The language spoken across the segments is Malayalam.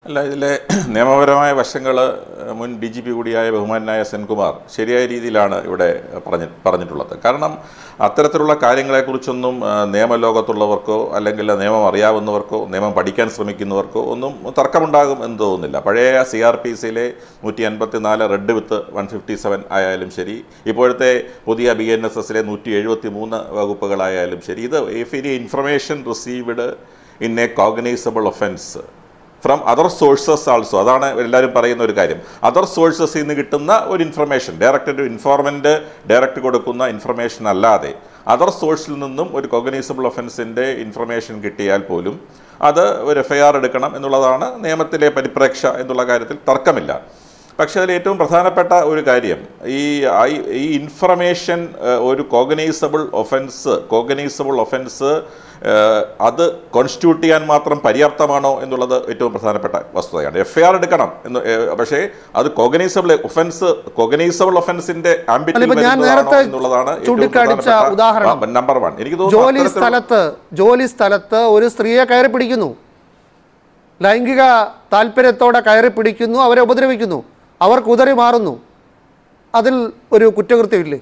അല്ല ഇതിലെ നിയമപരമായ വശങ്ങൾ മുൻ ഡി ജി പി കൂടിയായ ബഹുമാനായ സെൻകുമാർ ശരിയായ രീതിയിലാണ് ഇവിടെ പറഞ്ഞ പറഞ്ഞിട്ടുള്ളത് കാരണം അത്തരത്തിലുള്ള കാര്യങ്ങളെക്കുറിച്ചൊന്നും ആ, നിയമലോകത്തുള്ളവർക്കോ അല്ലെങ്കിൽ നിയമം അറിയാവുന്നവർക്കോ നിയമം പഠിക്കാൻ ശ്രമിക്കുന്നവർക്കോ ഒന്നും തർക്കമുണ്ടാകും എന്ന് തോന്നുന്നില്ല പഴയ സി ആർ പി സിയിലെ നൂറ്റി അൻപത്തി നാല് read with one fifty seven ആയാലും ശരി ഇപ്പോഴത്തെ പുതിയ ബി എൻ എസ് എസിലെ നൂറ്റി എഴുപത്തി മൂന്ന് വകുപ്പുകളായാലും ശരി ഇത് ഇഫ് ഇനി information received in a cognizable offence from other sources also അതാണ് എല്ലാവരും പറയുന്ന ഒരു കാര്യം അതർ സോഴ്സസിൽ നിന്ന് കിട്ടുന്ന ഒരു ഇൻഫർമേഷൻ ഡയറക്റ്റ് ഒരു ഇൻഫോർമൻ്റ് ഡയറക്റ്റ് കൊടുക്കുന്ന ഇൻഫർമേഷൻ അല്ലാതെ അതർ സോഴ്സിൽ നിന്നും ഒരു കോഗ്നൈസബിൾ ഒഫൻസിൻ്റെ ഇൻഫർമേഷൻ കിട്ടിയാൽ പോലും അത് ഒരു എഫ് ഐ ആർ എടുക്കണം എന്നുള്ളതാണ് നിയമത്തിലെ പരിപ്രേക്ഷ എന്നുള്ള കാര്യത്തിൽ തർക്കമില്ല പക്ഷേ അതിൽ ഏറ്റവും പ്രധാനപ്പെട്ട ഒരു കാര്യം ഈ ഐ- ഈ ഇൻഫർമേഷൻ ഒരു കോഗനൈസബിൾ ഒഫൻസ് കോഗനൈസബിൾ ഒഫൻസ് അത് കോൺസ്റ്റിറ്റ്യൂട്ട് ചെയ്യാൻ മാത്രം പര്യാപ്തമാണോ എന്നുള്ളത് ഏറ്റവും പ്രധാനപ്പെട്ട വസ്തുതയാണ് എഫ് ഐ ആർ എടുക്കണം എന്ന് ഏഹ്, പക്ഷേ അത് കോഗനൈസബിൾ ഒഫൻസ് കോഗനൈസബിൾ ഒഫൻസിന്റെ അല്ല, ഇപ്പൊ ഞാൻ നേരത്തെ എന്നുള്ളതാണ് ഏറ്റവും ചൂണ്ടിക്കാണിച്ച പ്രധാനപ്പെട്ട- ഉദാഹരണം. ആ, നമ്പർ വൺ എനിക്ക് തോന്നുന്നു ജോലി അത്തരത്തിലുള്ള- സ്ഥലത്ത് ജോലി സ്ഥലത്ത് ഒരു സ്ത്രീയെ കയറി പിടിക്കുന്നു ലൈംഗിക താല്പര്യത്തോടെ കയറി പിടിക്കുന്നു അവരെ ഉപദ്രവിക്കുന്നു അവർ കുതറി മാറുന്നു അതിൽ ഒരു കുറ്റകൃത്യമില്ലേ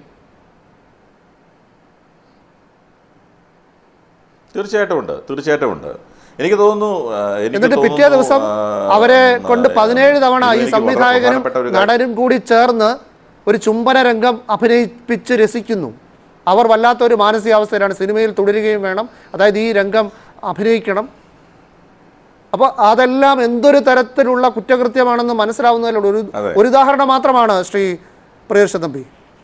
തീർച്ചയായിട്ടും ഉണ്ട് തീർച്ചയായിട്ടും ഉണ്ട് എനിക്ക് തോന്നുന്നു ആ, എനിക്ക് എന്നിട്ട് പിറ്റേ തോന്നുന്നു, ദിവസം ആ, അവരെ കൊണ്ട് ആ, പതിനേഴ് തവണ ഇത് ഈ എനിക്ക് വളരെ സംവിധായകനും പ്രധാനപ്പെട്ട ഒരു കാര്യം. നടനും കൂടി ചേർന്ന് ഒരു ചുംബന രംഗം അഭിനയിപ്പിച്ച് രസിക്കുന്നു അവർ വല്ലാത്തൊരു മാനസികാവസ്ഥയിലാണ് സിനിമയിൽ തുടരുകയും വേണം അതായത് ഈ രംഗം അഭിനയിക്കണം അപ്പോൾ അതെല്ലാം എന്തൊരു തരത്തിലുള്ള കുറ്റകൃത്യമാണെന്ന് മനസ്സിലാവുന്നതിലുള്ള ഒരു അതെ. ഒരു ഉദാഹരണം മാത്രമാണ് ശ്രീ പ്രിയർഷ തമ്പി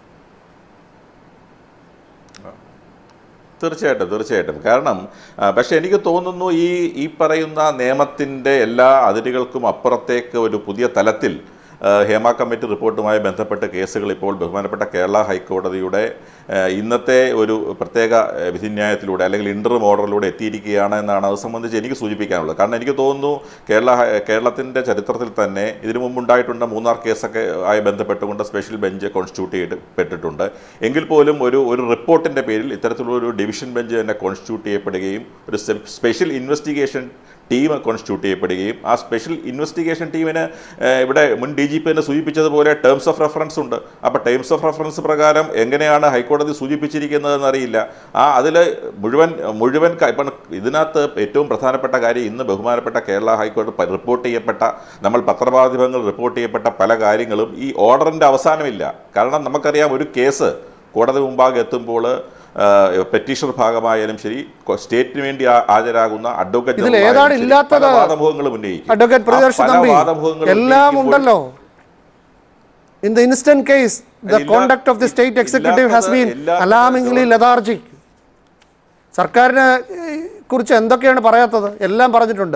തീർച്ചയായിട്ടും തീർച്ചയായിട്ടും കാരണം ആ, പക്ഷേ എനിക്ക് തോന്നുന്നു ഈ ഈ പറയുന്ന നിയമത്തിൻ്റെ എല്ലാ അതിരുകൾക്കും അപ്പുറത്തേക്ക് ഒരു പുതിയ തലത്തിൽ ആ, ഹേമ കമ്മിറ്റി റിപ്പോർട്ടുമായി ബന്ധപ്പെട്ട കേസുകൾ ഇപ്പോൾ ബഹുമാനപ്പെട്ട കേരള ഹൈക്കോടതിയുടെ ആ, ഇന്നത്തെ ഒരു പ്രത്യേക ആ, വിധിന്യായത്തിലൂടെ അല്ലെങ്കിൽ ഇൻ്റർം ഓർഡറിലൂടെ എത്തിയിരിക്കുകയാണ് എന്നാണ് അത് സംബന്ധിച്ച് എനിക്ക് സൂചിപ്പിക്കാനുള്ളത് കാരണം എനിക്ക് തോന്നുന്നു കേരള ഹൈ- കേരളത്തിൻ്റെ ചരിത്രത്തിൽ തന്നെ ഇതിനു മുമ്പുണ്ടായിട്ടുണ്ട് മൂന്നാർ കേസൊക്കെ ആയി ബന്ധപ്പെട്ടുകൊണ്ട് സ്പെഷ്യൽ ബെഞ്ച് കോൺസ്റ്റിറ്റ്യൂട്ട് ചെയ്യപ്പെട്ടിട്ടുണ്ട് എങ്കിൽ പോലും ഒരു ഒരു റിപ്പോർട്ടിൻ്റെ പേരിൽ ഇത്തരത്തിലുള്ള ഒരു ഡിവിഷൻ ബെഞ്ച് തന്നെ കോൺസ്റ്റിറ്റ്യൂട്ട് ചെയ്യപ്പെടുകയും ഒരു സ്പെഷ്യൽ ഇൻവെസ്റ്റിഗേഷൻ ടീം കോൺസ്റ്റിറ്റ്യൂട്ട് ചെയ്യപ്പെടുകയും ആ സ്പെഷ്യൽ ഇൻവെസ്റ്റിഗേഷൻ ടീമിന് ഏഹ്, ഇവിടെ മുൻ ഡി ജി പി തന്നെ സൂചിപ്പിച്ചതുപോലെ ടേംസ് ഓഫ് റെഫറൻസ് ഉണ്ട് അപ്പോൾ ടേംസ് ഓഫ് റെഫറൻസ് പ്രകാരം എങ്ങനെയാണ് ഹൈക്കോടതി സൂചിപ്പിച്ചിരിക്കുന്നതെന്ന് അറിയില്ല ആ അതിൽ മുഴുവൻ മുഴുവൻ ക- ഇപ്പം ഇതിനകത്ത് ഏറ്റവും പ്രധാനപ്പെട്ട കാര്യം ഇന്ന് ബഹുമാനപ്പെട്ട കേരള ഹൈക്കോടതി പ- റിപ്പോർട്ട് ചെയ്യപ്പെട്ട നമ്മൾ പത്രമാധ്യമങ്ങൾ റിപ്പോർട്ട് ചെയ്യപ്പെട്ട പല കാര്യങ്ങളും ഈ ഓർഡറിൻ്റെ അവസാനമില്ല കാരണം നമുക്കറിയാം ഒരു കേസ് കോടതി മുമ്പാകെ എത്തുമ്പോൾ പെറ്റീഷണർ ഭാഗമായാലും ശരി കൊ- സ്റ്റേറ്റിന് വേണ്ടി ആ- ഹാജരാകുന്ന അഡ്വക്കേറ്റ് ഇതിൽ ജനറൽ ഏതാണ് ആയാലും ശരി, ഇല്ലാത്തത്? പല വാദമുഖങ്ങളും ഉന്നയിക്കും അഡ്വക്കേറ്റ് ആ പ്രിയദർശൻ പല തമ്പി വാദമുഖങ്ങളും എല്ലാം ഉന്നയിക്കുമ്പോൾ ഉണ്ടല്ലോ in the instant case the അതില്ല- conduct of the state executive has been ഇല്ലാത്തത് അലാമിംഗ്ലി ലതാർജിക് സർക്കാരിനെ ഏഹ്, കുറിച്ച് എന്തൊക്കെയാണ് പറയാത്തത് എല്ലാം പറഞ്ഞിട്ടുണ്ട്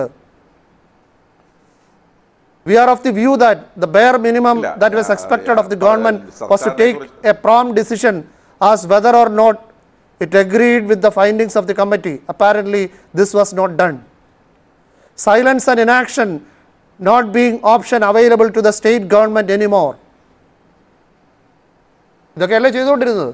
we are of the view that the bare minimum ഇല്ല, that was uh, expected of the uh, government was to സർക്കാരിനെ take a prompt decision as whether or not it agreed with the findings of the committee apparently this was not done silence and inaction not being option available to the state government anymore ഇതൊക്കെയല്ലേ ചെയ്തുകൊണ്ടിരുന്നത്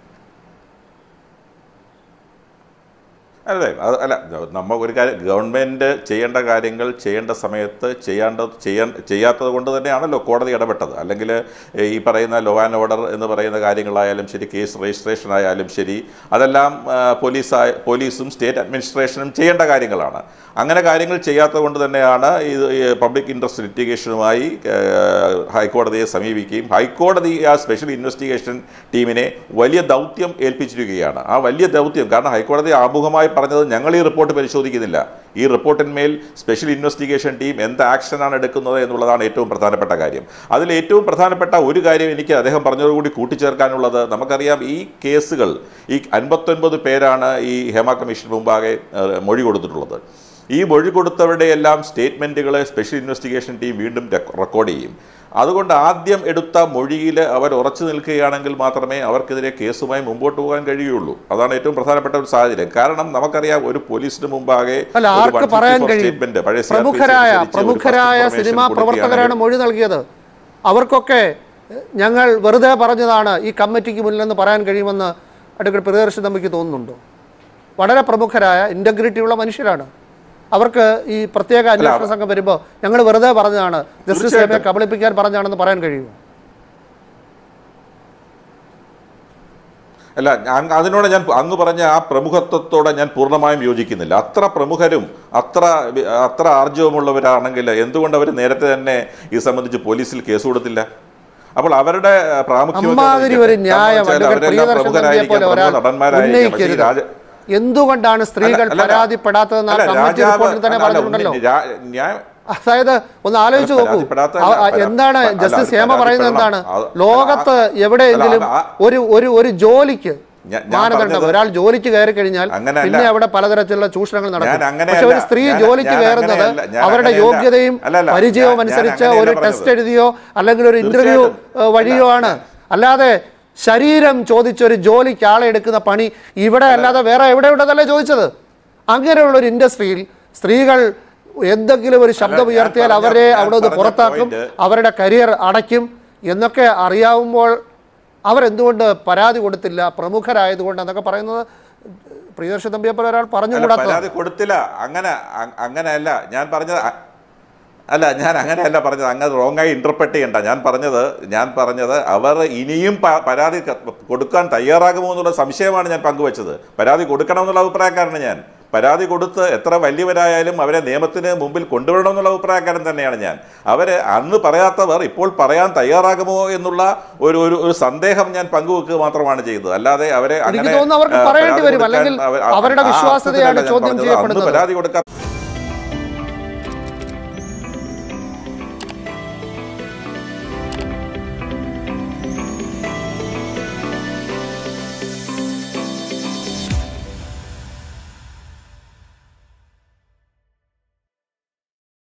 അതെ അത് അല്ല നമ്മൾ ഒരു കാര്യം ഗവൺമെൻറ് ചെയ്യേണ്ട കാര്യങ്ങൾ ചെയ്യേണ്ട സമയത്ത് ചെയ്യേണ്ട ചെയ്യാൻ ചെയ്യാത്തത് കൊണ്ട് തന്നെയാണല്ലോ കോടതി ഇടപെട്ടത് അല്ലെങ്കിൽ ഈ പറയുന്ന ലോ ആൻഡ് ഓർഡർ എന്ന് പറയുന്ന കാര്യങ്ങളായാലും ശരി കേസ് രജിസ്ട്രേഷൻ ആയാലും ശരി അതെല്ലാം ആ, പോലീസായ പോലീസും സ്റ്റേറ്റ് അഡ്മിനിസ്ട്രേഷനും ചെയ്യേണ്ട കാര്യങ്ങളാണ് അങ്ങനെ കാര്യങ്ങൾ ചെയ്യാത്തത് കൊണ്ട് തന്നെയാണ് ഇത് പബ്ലിക് ഇൻട്രസ്റ്റ് ലിറ്റിഗേഷനുമായി ഹൈക്കോടതിയെ സമീപിക്കുകയും ഹൈക്കോടതി ആ സ്പെഷ്യൽ ഇൻവെസ്റ്റിഗേഷൻ ടീമിനെ വലിയ ദൗത്യം ഏൽപ്പിച്ചിരിക്കുകയാണ് ആ വലിയ ദൗത്യം കാരണം ഹൈക്കോടതി ആമുഖമായി പറഞ്ഞത് ഞങ്ങൾ ഈ റിപ്പോർട്ട് പരിശോധിക്കുന്നില്ല ഈ റിപ്പോർട്ടിന്മേൽ സ്പെഷ്യൽ ഇൻവെസ്റ്റിഗേഷൻ ടീം എന്ത് ആക്ഷനാണ് എടുക്കുന്നത് എന്നുള്ളതാണ് ഏറ്റവും പ്രധാനപ്പെട്ട കാര്യം അതിൽ ഏറ്റവും പ്രധാനപ്പെട്ട ഒരു കാര്യം എനിക്ക് അദ്ദേഹം പറഞ്ഞതോടുകൂടി കൂട്ടിച്ചേർക്കാനുള്ളത് നമുക്കറിയാം ഈ കേസുകൾ ഈ അൻപത്തൊൻപത് പേരാണ് ഈ ഹേമ കമ്മീഷൻ മുമ്പാകെ ഏഹ്, മൊഴി കൊടുത്തിട്ടുള്ളത് ഈ മൊഴി കൊടുത്തവരുടെ എല്ലാം സ്റ്റേറ്റ്മെൻറ്റുകൾ സ്പെഷ്യൽ ഇൻവെസ്റ്റിഗേഷൻ ടീം വീണ്ടും റെക്കോ- റെക്കോർഡ് ചെയ്യും അതുകൊണ്ട് ആദ്യം എടുത്ത മൊഴിയിൽ അവർ ഉറച്ചു നിൽക്കുകയാണെങ്കിൽ മാത്രമേ അവർക്കെതിരെ കേസുമായി മുമ്പോട്ട് പോകാൻ കഴിയുള്ളൂ അതാണ് ഏറ്റവും പ്രധാനപ്പെട്ട ഒരു സാഹചര്യം കാരണം നമുക്കറിയാം ഒരു പോലീസിന് മുമ്പാകെ അല്ല ഒരു ആർക്ക് 154 പറയാൻ കഴിയും statement, പഴയ CRPC പ്രമുഖരായ അനുസരിച്ച് ഒരു പ്രമുഖരായ first information സിനിമാ പ്രവർത്തകരാണ് കൊടുക്കുകയാണെങ്കിൽ മൊഴി നൽകിയത് അവർക്കൊക്കെ എഹ്, ഞങ്ങൾ വെറുതെ പറഞ്ഞതാണ് ഈ കമ്മിറ്റിക്ക് മുന്നിലെന്ന് പറയാൻ കഴിയുമെന്ന് അഡ്വക്കേറ്റ് പ്രിയദർശൻ തമ്മിക്ക് തോന്നുന്നുണ്ടോ വളരെ പ്രമുഖരായ ഇൻറ്റഗ്രിറ്റി ഉള്ള മനുഷ്യരാണ് അവർക്ക് ഈ പ്രത്യേക അന്വേഷണ സംഘം വരുമ്പോൾ ഞങ്ങൾ വെറുതെ പറഞ്ഞതാണ് ജസ്റ്റിസ് ഹേമയെ കബളിപ്പിക്കാൻ പറഞ്ഞാണെന്ന് പറയാൻ കഴിയുമോ അല്ല ഞാൻ അതിനോട് ഞാൻ അങ്ങ് പറഞ്ഞ ആ പ്രമുഖത്വത്തോടെ ഞാൻ പൂർണ്ണമായും യോജിക്കുന്നില്ല അത്ര പ്രമുഖരും അത്ര വി- അത്ര ആർജവമുള്ളവരാണെങ്കിൽ എന്തുകൊണ്ട് അവർ നേരത്തെ തന്നെ ഇത് സംബന്ധിച്ച് പോലീസിൽ കേസ് കൊടുത്തില്ല അപ്പോൾ അവരുടെ അഹ്, പ്രാമുഖ്യം എന്ന് അമ്മാതിരി ഒരു പറഞ്ഞാൽ ന്യായം കാരണം അഡ്വക്കേറ്റ് അവരെല്ലാം പ്രിയദർശൻ തമ്പിയെ പ്രമുഖരായിരിക്കാം, പോലെ ഒരാൾ പ്രമുഖ നടന്മാരായിരിക്കാം. പക്ഷേ ഈ ഉന്നയിക്കരുത് രാജ- എന്തുകൊണ്ടാണ് സ്ത്രീകൾ അല്ല, അല്ല, പരാതിപ്പെടാത്തതെന്ന് ആ അല്ല, കമ്മിറ്റി രാജാവ് റിപ്പോർട്ടിൽ തന്നെ അല്ല, അല്ല, പറഞ്ഞിട്ടുണ്ടല്ലോ ഉണ്ണി, രാ- ഞാൻ അതായത് ഒന്ന് ആലോചിച്ച് അല്ല, നോക്കൂ പരാതിപ്പെടാത്തതല്ല, ആ- ആ പരാ- എന്താണ് അല്ല, ജസ്റ്റിസ് അത് ഹേമ പറയുന്നത് എന്താണ് പരാതിപ്പെടണം. അത് ലോകത്ത് അല്ല, എവിടെയെങ്കിലും അല്ല, ആ- ഒരു ഒരു ഒരു ജോലിക്ക് ഞാൻ- ഞാൻ മാനദണ്ഡം പറഞ്ഞത് ഒരാൾ ജോലിക്ക് കയറി കഴിഞ്ഞാൽ അങ്ങനെയല്ല. പിന്നെ അവിടെ പലതരത്തിലുള്ള ചൂഷണങ്ങൾ നടക്കും ഞാൻ അങ്ങനെയല്ല. പക്ഷെ ഒരു സ്ത്രീ ഞാൻ- ജോലിക്ക് ഞാൻ കയറുന്നത് അങ്ങനെയല്ല. ഞാൻ അവരുടെ അങ്ങനെയല്ല. യോഗ്യതയും അല്ലല്ല, പരിചയവും ഞാൻ- ഞാൻ അനുസരിച്ച് അങ്ങനെയല്ല ഒരു പറഞ്ഞത്. ടെസ്റ്റ് എഴുതിയോ അല്ലെങ്കിൽ ഒരു ഇന്റർവ്യൂ തീർച്ചയായിട്ടും. വഴിയോ ആണ് അല്ലാതെ ശരീരം ചോദിച്ചൊരു ജോലിക്ക് ആളെ എടുക്കുന്ന പണി ഇവിടെ അല്ലാതെ വേറെ എവിടെ ഉണ്ടെന്നല്ലേ ചോദിച്ചത് അങ്ങനെയുള്ള ഒരു ഇൻഡസ്ട്രിയിൽ സ്ത്രീകൾ എന്തെങ്കിലും ഒരു ശബ്ദം ഞാൻ ഉയർത്തിയാൽ പറഞ്ഞ- അവരെ ഞാൻ അവിടെ നിന്ന് പറഞ്ഞ പുറത്താക്കും point- അവരുടെ കരിയർ അടയ്ക്കും എന്നൊക്കെ അറിയാവുമ്പോൾ അവരെന്തുകൊണ്ട് പരാതി കൊടുത്തില്ല പ്രമുഖരായതുകൊണ്ട് എന്നൊക്കെ പറയുന്നത് പ്രിയദർശൻ തമ്പിയെ പോലെ ഒരാൾ അല്ല, പറഞ്ഞുകൂടാത്ത പരാതി കൊടുത്തില്ല അങ്ങനെ അ- അങ്ങനെയല്ല ഞാൻ പറഞ്ഞത് അ- അല്ല ഞാൻ അങ്ങനെയല്ല പറഞ്ഞത് അങ്ങനെ റോങ് ആയി ഇന്റർപ്രറ്റ് ചെയ്യണ്ട ഞാൻ പറഞ്ഞത് ഞാൻ പറഞ്ഞത് അവർ ഇനിയും പ- പരാതി ക- കൊടുക്കാൻ തയ്യാറാകുമോ എന്നുള്ള സംശയമാണ് ഞാൻ പങ്കുവച്ചത് പരാതി കൊടുക്കണം എന്നുള്ള അഭിപ്രായക്കാരനാണ് ഞാൻ പരാതി കൊടുത്ത് എത്ര വലിയവരായാലും അവരെ നിയമത്തിന് മുമ്പിൽ കൊണ്ടുവരണം എന്നുള്ള അഭിപ്രായക്കാരൻ തന്നെയാണ് ഞാൻ അവര് അന്ന് പറയാത്തവർ ഇപ്പോൾ പറയാൻ തയ്യാറാകുമോ എന്നുള്ള ഒരു ഒരു ഒരു സന്ദേഹം ഞാൻ പങ്കുവെക്കുക മാത്രമാണ് ചെയ്തത് അല്ലാതെ അവരെ എനിക്ക് അങ്ങനെ തോന്നുന്നു അവർക്ക് ആ, പറയേണ്ടി പരാതി വരും. കൊടുക്കാൻ അല്ലെങ്കിൽ അവർ- ആ- അവരുടെ ആ വിശ്വാസ്യതയാണ് അർത്ഥത്തിലല്ല ഞാൻ ചോദ്യം പറഞ്ഞത്. അന്ന് ചെയ്യപ്പെടുന്നത്. പരാതി കൊടുക്കാൻ